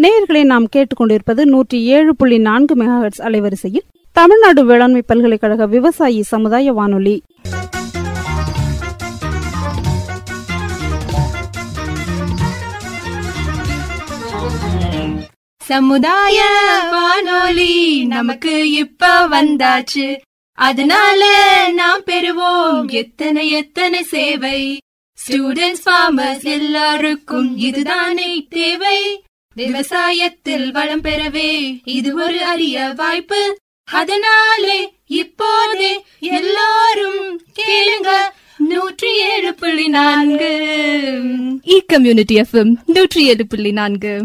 நேயர்களை நாம் கேட்டுக்கொண்டிருப்பது நூற்றி ஏழு புள்ளி நான்கு மெகாஹெட்ஸ் அலைவரிசையில் தமிழ்நாடு வேளாண்மை பல்கலைக்கழக விவசாயி சமுதாய வானொலி சமுதாய வானொலி நமக்கு இப்ப வந்தாச்சு அதனால நாம் பெறுவோம் எத்தனை எத்தனை சேவை ஸ்டூடெண்ட்ஸ் ஃபார்மர்ஸ் எல்லாருக்கும் இதுதானே தேவை விவசாயத்தில் வளம் பெறவே இது ஒரு அரிய வாய்ப்பு அதனாலே இப்போதே எல்லாரும் கேளுங்க நூற்றி ஏழு புள்ளி நான்கு இ கம்யூனிட்டி எஃப்எம் நூற்றி ஏழு புள்ளி நான்கு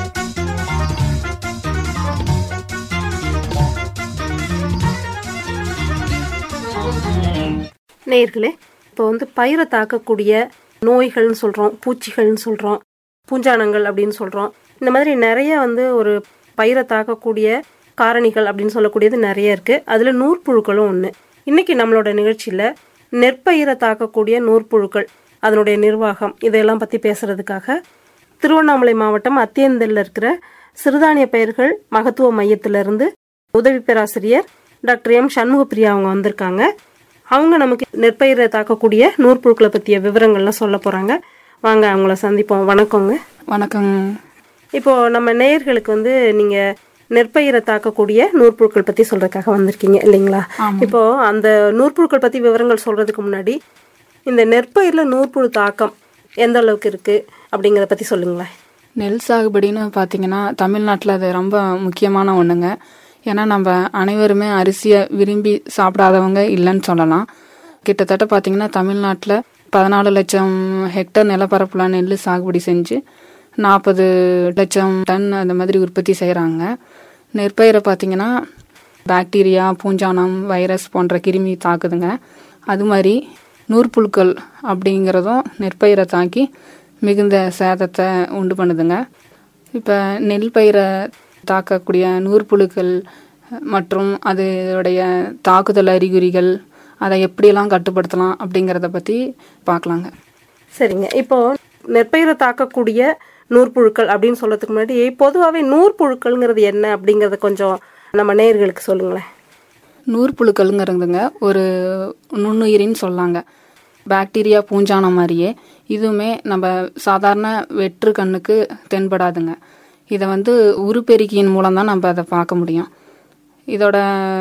நேயர்களே இப்போ வந்து பயிரை தாக்கக்கூடிய நோய்கள்னு சொல்கிறோம் பூச்சிகள்னு சொல்கிறோம் பூஞ்சானங்கள் அப்படின்னு சொல்கிறோம் இந்த மாதிரி நிறைய வந்து ஒரு பயிரை தாக்கக்கூடிய காரணிகள் அப்படின்னு சொல்லக்கூடியது நிறைய இருக்குது அதில் நூற்புழுக்களும் ஒன்று இன்றைக்கி நம்மளோட நிகழ்ச்சியில் நெற்பயிரை தாக்கக்கூடிய நூற்புழுக்கள் அதனுடைய நிர்வாகம் இதையெல்லாம் பற்றி பேசுகிறதுக்காக திருவண்ணாமலை மாவட்டம் அத்தியந்தலில் இருக்கிற சிறுதானிய பயிர்கள் மகத்துவ மையத்திலிருந்து உதவி பேராசிரியர் டாக்டர் எம் சண்முகப்பிரியா அவங்க வந்திருக்காங்க அவங்க நமக்கு நெற்பயிரை தாக்கக்கூடிய நூற்புழுக்களை பற்றிய விவரங்கள்லாம் சொல்ல போகிறாங்க வாங்க அவங்கள சந்திப்போம் வணக்கங்க வணக்கம் இப்போ நம்ம நேயர்களுக்கு வந்து நீங்கள் நெற்பயிரை தாக்கக்கூடிய நூற்புழுக்கள் பற்றி சொல்கிறதுக்காக வந்திருக்கீங்க இல்லைங்களா இப்போ அந்த நூற்புழுக்கள் பற்றி விவரங்கள் சொல்கிறதுக்கு முன்னாடி இந்த நெற்பயிரில் நூற்புழு தாக்கம் எந்த அளவுக்கு இருக்குது அப்படிங்கிறத பற்றி சொல்லுங்களேன் நெல் சாகுபடின்னு பார்த்தீங்கன்னா தமிழ்நாட்டில் அது ரொம்ப முக்கியமான ஒன்றுங்க ஏன்னா நம்ம அனைவருமே அரிசியை விரும்பி சாப்பிடாதவங்க இல்லைன்னு சொல்லலாம் கிட்டத்தட்ட பார்த்தீங்கன்னா தமிழ்நாட்டில் பதினாலு லட்சம் ஹெக்டர் நிலப்பரப்பில் நெல் சாகுபடி செஞ்சு நாற்பது லட்சம் டன் அந்த மாதிரி உற்பத்தி செய்கிறாங்க நெற்பயிரை பார்த்தீங்கன்னா பாக்டீரியா பூஞ்சானம் வைரஸ் போன்ற கிருமி தாக்குதுங்க அது மாதிரி நூற்புழுக்கள் அப்படிங்கிறதும் நெற்பயிரை தாக்கி மிகுந்த சேதத்தை உண்டு பண்ணுதுங்க இப்போ நெல் பயிரை தாக்கக்கூடிய நூற்புழுக்கள் மற்றும் அதோடைய தாக்குதல் அறிகுறிகள் அதை எப்படியெல்லாம் கட்டுப்படுத்தலாம் அப்படிங்கிறத பற்றி பார்க்கலாங்க சரிங்க இப்போ நெற்பயிரை தாக்கக்கூடிய நூற்புழுக்கள் அப்படின்னு சொல்றதுக்கு முன்னாடி பொதுவாகவே நூற்புழுக்கள்ங்கிறது என்ன அப்படிங்கிறத கொஞ்சம் நம்ம நேயர்களுக்கு சொல்லுங்களேன் நூற்புழுக்கள்ங்கிறதுங்க ஒரு நுண்ணுயிரின்னு சொல்லாங்க பாக்டீரியா பூஞ்சானம் மாதிரியே இதுவுமே நம்ம சாதாரண வெற்று கண்ணுக்கு தென்படாதுங்க இதை வந்து உருப்பெருக்கியின் மூலம் தான் நம்ம அதை பார்க்க முடியும் இதோட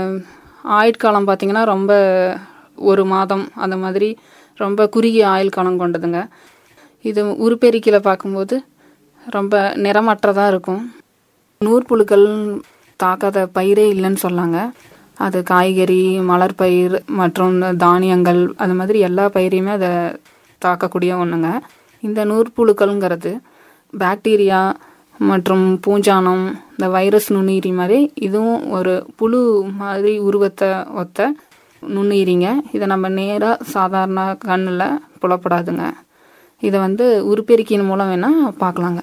ஆயுட்காலம் பார்த்திங்கன்னா ரொம்ப ஒரு மாதம் அந்த மாதிரி ரொம்ப குறுகிய ஆயுள் காலம் கொண்டதுங்க இது உருப்பெருக்கியில் பார்க்கும்போது ரொம்ப நிறமற்றதாக இருக்கும் நூற்புழுக்கள் தாக்காத பயிரே இல்லைன்னு சொல்லாங்க அது காய்கறி மலர் பயிர் மற்றும் தானியங்கள் அது மாதிரி எல்லா பயிரையுமே அதை தாக்கக்கூடிய ஒன்றுங்க இந்த நூற்புழுக்கள்ங்கிறது பாக்டீரியா மற்றும் பூஞ்சானம் இந்த வைரஸ் நுண்ணுயிரி மாதிரி இதுவும் ஒரு புழு மாதிரி உருவத்தை ஒத்த நுண்ணுயிரிங்க இதை நம்ம நேராக சாதாரண கண்ணில் புலப்படாதுங்க இதை வந்து உருப்பெருக்கியின் மூலம் வேணால் பார்க்கலாங்க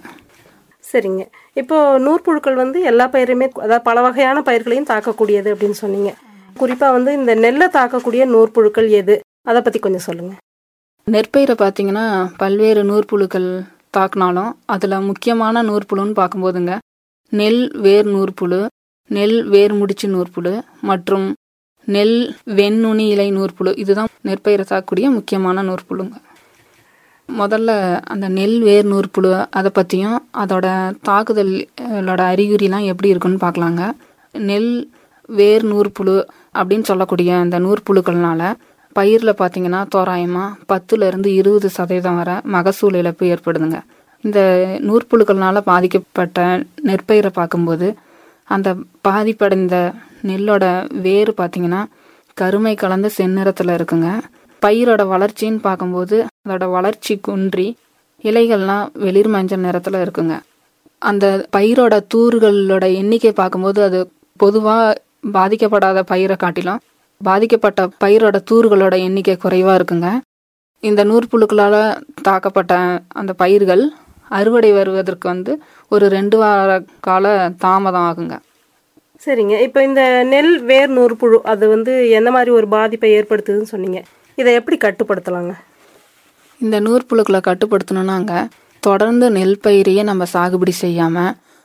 சரிங்க இப்போ நூற்புழுக்கள் வந்து எல்லா பயிருமே அதாவது பல வகையான பயிர்களையும் தாக்கக்கூடியது அப்படின்னு சொன்னீங்க குறிப்பாக வந்து இந்த நெல்லை தாக்கக்கூடிய நூற்புழுக்கள் எது அதை பற்றி கொஞ்சம் சொல்லுங்கள் நெற்பயிரை பார்த்தீங்கன்னா பல்வேறு நூற்புழுக்கள் தாக்குனாலும் அதில் முக்கியமான நூற்புழுன்னு பார்க்கும்போதுங்க நெல் வேர் நூற்புழு நெல் வேர் முடிச்சு நூற்புழு மற்றும் நெல் வெண்நுனி இலை நூற்புழு இதுதான் நெற்பயிரை தாக்கக்கூடிய முக்கியமான நூற்புழுங்க முதல்ல அந்த நெல் வேர் நூற்புழு அதை பற்றியும் அதோட தாக்குதலோட அறிகுறிலாம் எப்படி இருக்குன்னு பார்க்கலாங்க நெல் வேர் நூற்புழு அப்படின்னு சொல்லக்கூடிய அந்த நூற்புழுக்கள்னால பயிரில் பார்த்தீங்கன்னா தோராயமாக பத்துலேருந்து இருபது சதவீதம் வரை மகசூல் இழப்பு ஏற்படுதுங்க இந்த நூற்புழுக்கள்னால பாதிக்கப்பட்ட நெற்பயிரை பார்க்கும்போது அந்த பாதிப்படைந்த நெல்லோட வேர் பார்த்தீங்கன்னா கருமை கலந்த செந்நிறத்தில் இருக்குங்க பயிரோட வளர்ச்சின்னு பார்க்கும்போது அதோட வளர்ச்சி குன்றி இலைகள்லாம் வெளிர் மஞ்சள் நிறத்தில் இருக்குங்க அந்த பயிரோட தூர்களோட எண்ணிக்கை பார்க்கும்போது அது பொதுவாக பாதிக்கப்படாத பயிரை காட்டிலும் பாதிக்கப்பட்ட பயிரோட தூர்களோட எண்ணிக்கை குறைவாக இருக்குங்க இந்த நூற்புழுக்களால் தாக்கப்பட்ட அந்த பயிர்கள் அறுவடை வருவதற்கு வந்து ஒரு ரெண்டு வார கால தாமதம் ஆகுங்க சரிங்க இப்போ இந்த நெல் வேர் நூற்புழு அது வந்து எந்த மாதிரி ஒரு பாதிப்பை ஏற்படுத்துதுன்னு சொன்னீங்க இதை எப்படி கட்டுப்படுத்தலாங்க இந்த நூற்புழுக்களை கட்டுப்படுத்தணுன்னாங்க தொடர்ந்து நெல் பயிரையே நம்ம சாகுபடி செய்யாமல்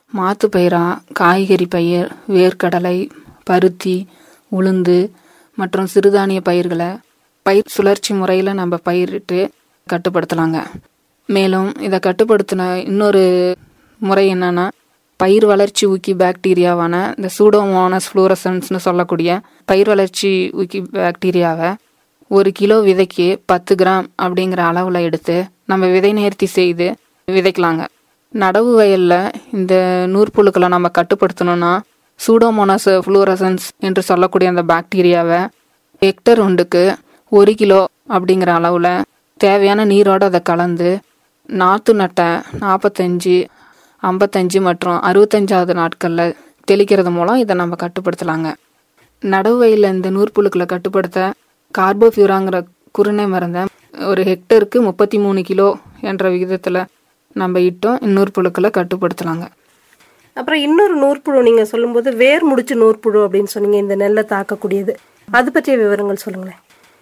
மாத்து பயிரா காய்கறி பயிர் வேர்க்கடலை பருத்தி உளுந்து மற்றும் சிறுதானிய பயிர்களை பயிர் சுழற்சி முறையில் நம்ம பயிரிட்டு கட்டுப்படுத்தலாங்க மேலும் இதை கட்டுப்படுத்தின இன்னொரு முறை என்னன்னா பயிர் வளர்ச்சி ஊக்கி பாக்டீரியாவான இந்த சூடோமோனஸ் ஃப்ளூரசன்ஸ்னு சொல்லக்கூடிய பயிர் வளர்ச்சி ஊக்கி பாக்டீரியாவை ஒரு கிலோ விதைக்கு பத்து கிராம் அப்படிங்கிற அளவில் எடுத்து நம்ம விதை நேர்த்தி செய்து விதைக்கலாங்க நடவு வயலில் இந்த நூற்புழுக்களை நம்ம கட்டுப்படுத்தணும்னா சூடோமோனாஸ் ஃப்ளூரசன்ஸ் என்று சொல்லக்கூடிய அந்த பாக்டீரியாவை ஹெக்டர் ஒன்றுக்கு ஒரு கிலோ அப்படிங்கிற அளவில் தேவையான நீரோடு அதை கலந்து நாற்று நட்ட நாற்பத்தஞ்சு ஐம்பத்தஞ்சு மற்றும் அறுபத்தஞ்சாவது நாட்களில் தெளிக்கிறது மூலம் இதை நம்ம கட்டுப்படுத்தலாங்க நடவு வயலில் இந்த நூற்புழுக்களை கட்டுப்படுத்த கார்போஃபியூராங்கிற குருணை மருந்தை ஒரு ஹெக்டருக்கு முப்பத்தி மூணு கிலோ என்ற விகிதத்தில் நம்ம இட்டும் நூற்புழுக்களை கட்டுப்படுத்தலாங்க அப்புறம் இன்னொரு நூற்புழு நீங்க சொல்லும்போது வேர் முடிச்சு நூற்புழு அப்படின்னு சொன்னீங்க இந்த நெல்லை தாக்கக்கூடியது அது பற்றிய விவரங்கள் சொல்லுங்களேன்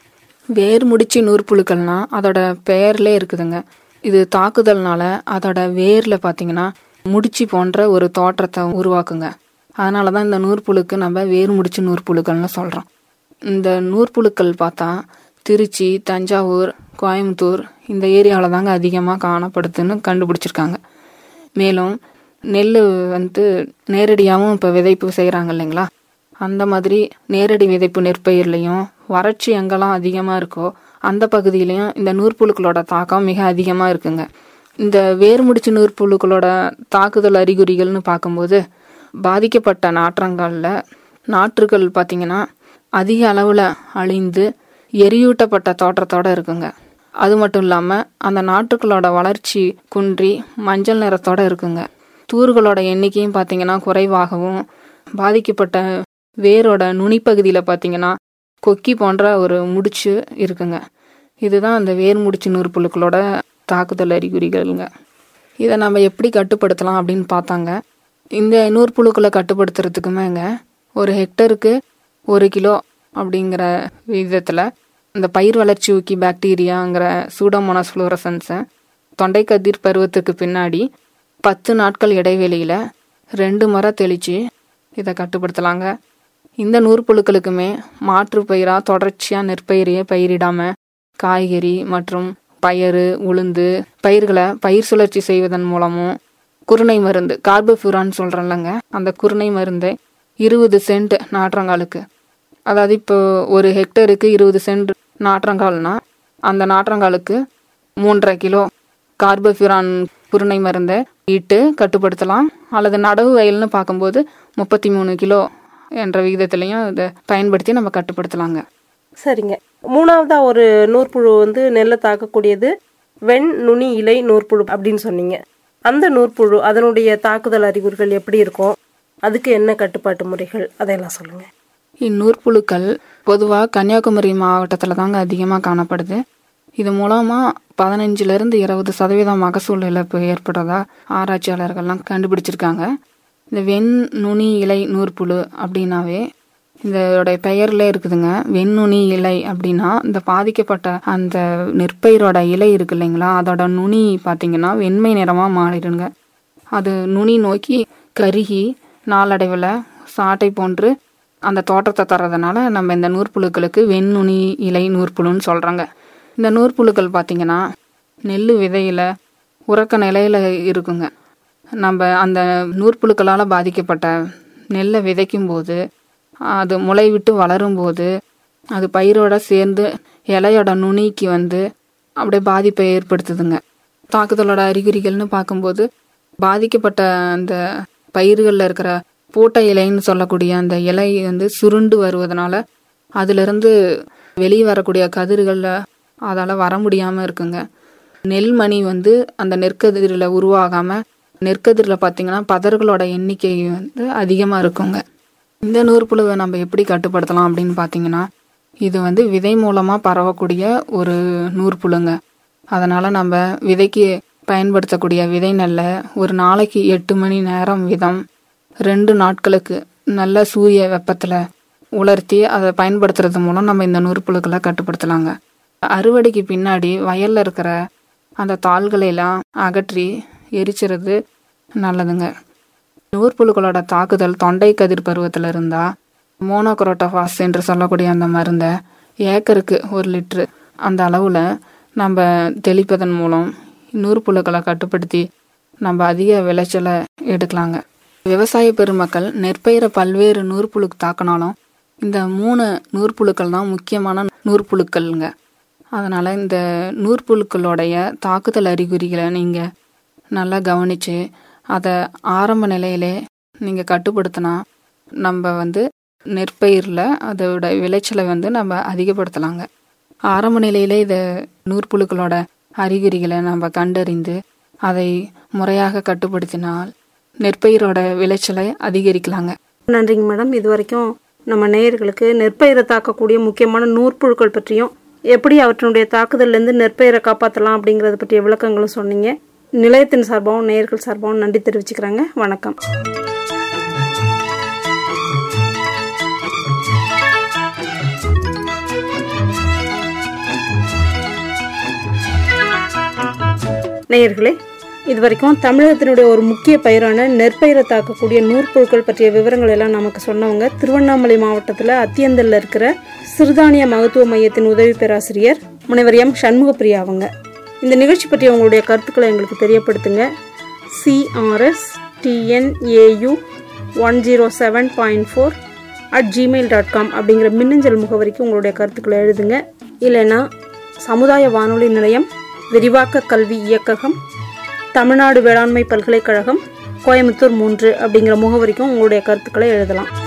வேர் முடிச்சு நூற்புழுக்கள்னா அதோட பெயர்லே இருக்குதுங்க இது தாக்குதல்னால அதோட வேரில் பார்த்தீங்கன்னா முடிச்சு போன்ற ஒரு தோற்றத்தை உருவாக்குங்க அதனால தான் இந்த நூற்புழுக்கு நம்ம வேர் முடிச்சு நூற்புழுக்கள்னு சொல்கிறோம் இந்த நூற்புழுக்கள் பார்த்தா திருச்சி தஞ்சாவூர் கோயம்புத்தூர் இந்த ஏரியாவில் தாங்க அதிகமாக காணப்படுதுன்னு கண்டுபிடிச்சிருக்காங்க மேலும் நெல் வந்து நேரடியாகவும் இப்போ விதைப்பு செய்கிறாங்க இல்லைங்களா அந்த மாதிரி நேரடி விதைப்பு நெற்பயிர்லையும் வறட்சி எங்கெல்லாம் அதிகமாக இருக்கோ அந்த பகுதியிலையும் இந்த நூற்புழுக்களோட தாக்கம் மிக அதிகமாக இருக்குங்க இந்த வேர்முடிச்சு நூற்புழுக்களோட தாக்குதல் அறிகுறிகள்னு பார்க்கும்போது பாதிக்கப்பட்ட நாற்றங்களில் நாற்றுகள் பார்த்திங்கன்னா அதிக அளவில் அழிந்து எரியூட்டப்பட்ட தோற்றத்தோடு இருக்குங்க அது மட்டும் இல்லாமல் அந்த நாற்றுகளோட வளர்ச்சி குன்றி மஞ்சள் நிறத்தோட இருக்குங்க தூர்களோட எண்ணிக்கையும் பார்த்தீங்கன்னா குறைவாகவும் பாதிக்கப்பட்ட வேரோட நுனிப்பகுதியில் பார்த்தீங்கன்னா கொக்கி போன்ற ஒரு முடிச்சு இருக்குங்க இதுதான் அந்த வேர் முடிச்சு நூற்புழுக்களோட தாக்குதல் அறிகுறிகள்ங்க இதை நம்ம எப்படி கட்டுப்படுத்தலாம் அப்படின்னு பார்த்தாங்க இந்த நூற்புழுக்களை கட்டுப்படுத்துறதுக்குமேங்க ஒரு ஹெக்டருக்கு ஒரு கிலோ அப்படிங்கிற விதத்தில் இந்த பயிர் வளர்ச்சி ஊக்கி பாக்டீரியாங்கிற சூடோமோனாஸ் ஃப்ளோரசன்ஸை தொண்டை கதிர் பருவத்துக்கு பின்னாடி பத்து நாட்கள் இடைவெளியில் ரெண்டு முறை தெளித்து இதை கட்டுப்படுத்தலாங்க இந்த நூற்புழுக்களுக்குமே மாற்று பயிராக தொடர்ச்சியாக நெற்பயிரையே பயிரிடாமல் காய்கறி மற்றும் பயறு உளுந்து பயிர்களை பயிர் சுழற்சி செய்வதன் மூலமும் குருணை மருந்து கார்போஃபியூரான்னு சொல்கிறேன்லங்க அந்த குருணை மருந்தை இருபது சென்ட் நாற்றங்காலுக்கு அதாவது இப்போ ஒரு ஹெக்டருக்கு இருபது சென்ட் நாற்றங்கால்னா அந்த நாற்றங்காலுக்கு மூன்றரை கிலோ கார்போஃபியூரான் குருணை மருந்தை இட்டு கட்டுப்படுத்தலாம் அல்லது நடவு வயல்னு பார்க்கும்போது முப்பத்தி மூணு கிலோ என்ற விகிதத்துலையும் இதை பயன்படுத்தி நம்ம கட்டுப்படுத்தலாங்க சரிங்க மூணாவதா ஒரு நூற்புழு வந்து நெல்லை தாக்கக்கூடியது வெண் நுனி இலை நூற்புழு அப்படின்னு சொன்னீங்க அந்த நூற்புழு அதனுடைய தாக்குதல் அறிகுறிகள் எப்படி இருக்கும் அதுக்கு என்ன கட்டுப்பாட்டு முறைகள் அதையெல்லாம் சொல்லுங்க இந்நூற்புழுக்கள் பொதுவாக கன்னியாகுமரி மாவட்டத்தில் தாங்க அதிகமாக காணப்படுது இது மூலமாக பதினஞ்சுலேருந்து இருபது சதவீதம் மகசூல் இழப்பு ஏற்படுறதா ஆராய்ச்சியாளர்கள்லாம் கண்டுபிடிச்சிருக்காங்க இந்த வெண் நுனி இலை நூற்புழு அப்படின்னாவே இதோட பெயர்ல இருக்குதுங்க வெண்நுனி இலை அப்படின்னா இந்த பாதிக்கப்பட்ட அந்த நெற்பயிரோட இலை இருக்கு இல்லைங்களா அதோட நுனி பார்த்தீங்கன்னா வெண்மை நிறமாக மாறிடுங்க அது நுனி நோக்கி கருகி நாளடைவில் சாட்டை போன்று அந்த தோற்றத்தை தர்றதுனால நம்ம இந்த நூற்புழுக்களுக்கு வெண்நுனி இலை நூற்புழுன்னு சொல்கிறாங்க இந்த நூற்புழுக்கள் பார்த்தீங்கன்னா நெல் விதையில் உறக்க நிலையில் இருக்குங்க நம்ம அந்த நூற்புழுக்களால் பாதிக்கப்பட்ட நெல்லை விதைக்கும் போது அது முளை விட்டு வளரும்போது அது பயிரோட சேர்ந்து இலையோட நுனிக்கு வந்து அப்படியே பாதிப்பை ஏற்படுத்துதுங்க தாக்குதலோட அறிகுறிகள்னு பார்க்கும்போது பாதிக்கப்பட்ட அந்த பயிர்களில் இருக்கிற பூட்டை இலைன்னு சொல்லக்கூடிய அந்த இலை வந்து சுருண்டு வருவதனால அதிலிருந்து வெளியே வரக்கூடிய கதிர்களில் அதால் வர முடியாமல் இருக்குங்க நெல்மணி வந்து அந்த நெற்கதிரில் உருவாகாமல் நெற்கதிரில் பார்த்தீங்கன்னா பதர்களோட எண்ணிக்கை வந்து அதிகமாக இருக்குங்க இந்த நூற்புழுவை நம்ம எப்படி கட்டுப்படுத்தலாம் அப்படின்னு பார்த்தீங்கன்னா இது வந்து விதை மூலமாக பரவக்கூடிய ஒரு நூற்புழுங்க அதனால் நம்ம விதைக்கு பயன்படுத்தக்கூடிய விதை நெல்லை ஒரு நாளைக்கு எட்டு மணி நேரம் விதம் ரெண்டு நாட்களுக்கு நல்ல சூரிய வெப்பத்தில் உலர்த்தி அதை பயன்படுத்துறது மூலம் நம்ம இந்த நூற்புழுக்களை கட்டுப்படுத்தலாங்க அறுவடைக்கு பின்னாடி வயலில் இருக்கிற அந்த தாள்களை எல்லாம் அகற்றி எரிச்சிறது நல்லதுங்க நூற்புழுக்களோட தாக்குதல் தொண்டை கதிர் பருவத்தில் இருந்தால் மோனோக்ரோட்டோஃபாஸ் என்று சொல்லக்கூடிய அந்த மருந்தை ஏக்கருக்கு ஒரு லிட்ரு அந்த அளவில் நம்ம தெளிப்பதன் மூலம் நூற்புழுக்களை கட்டுப்படுத்தி நம்ம அதிக விளைச்சலை எடுக்கலாங்க விவசாய பெருமக்கள் நெற்பயிரை பல்வேறு நூற்புழு தாக்கினாலும் இந்த மூணு நூற்புழுக்கள் தான் முக்கியமான நூற்புழுக்கள்ங்க அதனால் இந்த நூற்புழுக்களுடைய தாக்குதல் அறிகுறிகளை நீங்கள் நல்லா கவனித்து அதை ஆரம்ப நிலையிலே நீங்கள் கட்டுப்படுத்தினா நம்ம வந்து நெற்பயிரில் அதோட விளைச்சலை வந்து நம்ம அதிகப்படுத்தலாங்க ஆரம்ப நிலையிலே இதை நூற்புழுக்களோட அறிகுறிகளை நம்ம கண்டறிந்து அதை முறையாக கட்டுப்படுத்தினால் நெற்பயிரோட விளைச்சலை அதிகரிக்கலாங்க நன்றிங்க மேடம் இது வரைக்கும் நம்ம நேயர்களுக்கு நெற்பயிரை தாக்கக்கூடிய முக்கியமான நூற்புழுக்கள் பற்றியும் எப்படி அவற்றினுடைய தாக்குதல்லேருந்து நெற்பயிரை காப்பாற்றலாம் அப்படிங்கிறத பற்றிய விளக்கங்களும் சொன்னீங்க நிலையத்தின் சார்பாகவும் நேயர்கள் சார்பாகவும் நன்றி தெரிவிச்சுக்கிறாங்க வணக்கம் நேயர்களே இது வரைக்கும் தமிழகத்தினுடைய ஒரு முக்கிய பயிரான நெற்பயிரை தாக்கக்கூடிய நூற்புழுக்கள் பற்றிய விவரங்கள் எல்லாம் நமக்கு சொன்னவங்க திருவண்ணாமலை மாவட்டத்தில் அத்தியந்தல்ல இருக்கிற சிறுதானிய மகத்துவ மையத்தின் உதவி பேராசிரியர் முனைவர் எம் சண்முகப்பிரியா அவங்க இந்த நிகழ்ச்சி பற்றிய உங்களுடைய கருத்துக்களை எங்களுக்கு தெரியப்படுத்துங்க CRS TNAU one zero seven point four at Gmail dot com அப்படிங்கிற மின்னஞ்சல் முகவரிக்கு உங்களுடைய கருத்துக்களை எழுதுங்க இல்லைன்னா சமுதாய வானொலி நிலையம் விரிவாக்க கல்வி இயக்ககம் தமிழ்நாடு வேளாண்மை பல்கலைக்கழகம் கோயம்புத்தூர் மூன்று அப்படிங்கிற முகவரிக்கும் உங்களுடைய கருத்துக்களை எழுதலாம்